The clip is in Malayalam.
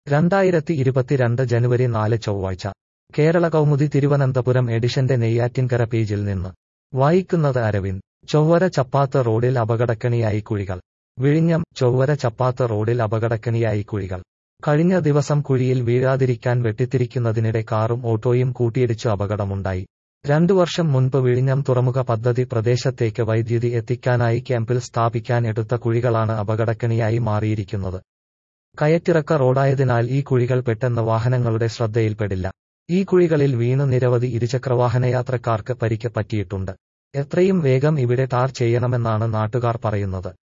രണ്ടായിരത്തി ഇരുപത്തിരണ്ട് ജനുവരി നാല് ചൊവ്വാഴ്ച കേരള കൗമുദി തിരുവനന്തപുരം എഡിഷന്റെ നെയ്യാറ്റിൻകര പേജിൽ നിന്ന് വായിക്കുന്നത് അരവിന്ദ് ചൊവ്വര ചപ്പാത്ത് റോഡിൽ അപകടക്കണിയായി കുഴികൾ വിഴിഞ്ഞം ചൊവ്വര ചപ്പാത്ത് റോഡിൽ അപകടക്കണിയായി കുഴികൾ കഴിഞ്ഞ ദിവസം കുഴിയിൽ വീഴാതിരിക്കാൻ വെട്ടിത്തിരിക്കുന്നതിനിടെ കാറും ഓട്ടോയും കൂട്ടിയിടിച്ചു അപകടമുണ്ടായി രണ്ടു വർഷം മുൻപ് വിഴിഞ്ഞം തുറമുഖ പദ്ധതി പ്രദേശത്തേക്ക് വൈദ്യുതി എത്തിക്കാനായി ക്യാമ്പിൽ സ്ഥാപിക്കാൻ എടുത്ത കുഴികളാണ് അപകടക്കണിയായി മാറിയിരിക്കുന്നത് കയറ്റിറക്ക റോഡായതിനാൽ ഈ കുഴികൾ പെട്ടെന്ന് വാഹനങ്ങളുടെ ശ്രദ്ധയിൽപ്പെടില്ല ഈ കുഴികളിൽ വീണ് നിരവധി ഇരുചക്രവാഹനയാത്രക്കാർക്ക് പരിക്ക് പറ്റിയിട്ടുണ്ട് എത്രയും വേഗം ഇവിടെ ടാർ ചെയ്യണമെന്നാണ് നാട്ടുകാർ പറയുന്നത്